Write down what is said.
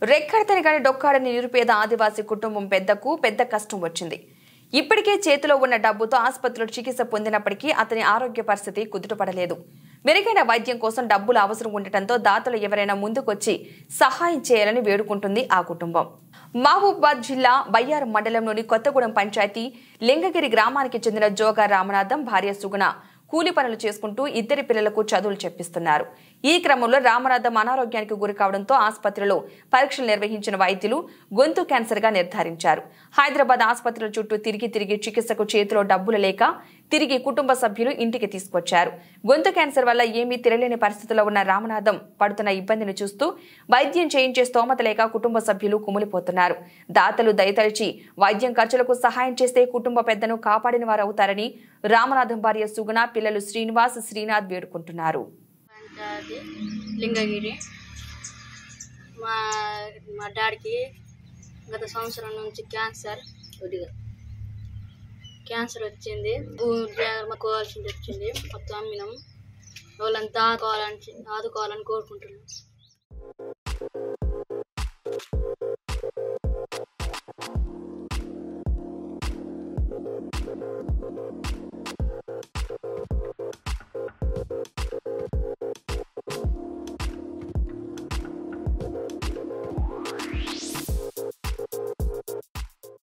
రెక్కడతని గాని డొక్కాడని నిరుపేద ఆదివాసీ కుటుంబం పెద్దకు పెద్ద కష్టం వచ్చింది ఇప్పటికే చేతిలో ఉన్న డబ్బుతో ఆసుపత్రిలో చికిత్స పొందినప్పటికీ అతని ఆరోగ్య పరిస్థితి కుదుటపడలేదు మెరుగైన వైద్యం కోసం డబ్బులు అవసరం ఉండటంతో దాతలు ఎవరైనా ముందుకొచ్చి సహాయం చేయాలని వేడుకుంటుంది ఆ కుటుంబం మహబూబాద్ జిల్లా బయ్యారం మండలంలోని కొత్తగూడెం పంచాయతీ లింగగిరి గ్రామానికి చెందిన జోగా రామనాథం భార్య సుగుణ కూలి పనులు చేసుకుంటూ ఇద్దరి పిల్లలకు చదువులు చెప్పిస్తున్నారు ఈ క్రమంలో రామనాథం అనారోగ్యానికి గురి కావడంతో ఆసుపత్రిలో పరీక్షలు నిర్వహించిన వైద్యులు గొంతు క్యాన్సర్ గా నిర్ధారించారు హైదరాబాద్ ఆసుపత్రుల చుట్టూ తిరిగి తిరిగి చికిత్సకు చేతిలో డబ్బులు లేక తిరిగి కుటుంబ సభ్యులు ఇంటికి తీసుకొచ్చారు గొంతు క్యాన్సర్ వల్ల ఏమీ తిరలేని పరిస్థితిలో ఉన్న రామనాథం పడుతున్న ఇబ్బందిని చూస్తూ వైద్యం చేయించే స్తోమత లేక కుటుంబ సభ్యులు కుమిలిపోతున్నారు దాతలు దయతలిచి వైద్యం ఖర్చులకు సహాయం చేస్తే కుటుంబ పెద్దను కాపాడిన వారు అవుతారని రామనాథం భార్య సుగుణ పిల్లలు శ్రీనివాస్ శ్రీనాథ్ వేడుకుంటున్నారు పంచాయతీ లింగగిరి మా మా డాడీకి గత సంవత్సరం నుంచి క్యాన్సర్ కొద్దిగా క్యాన్సర్ వచ్చింది మాకోవాల్సింది వచ్చింది మొత్తం అమ్మినాం వాళ్ళంతా ఆదుకోవాలని ఆదుకోవాలని కోరుకుంటున్నాం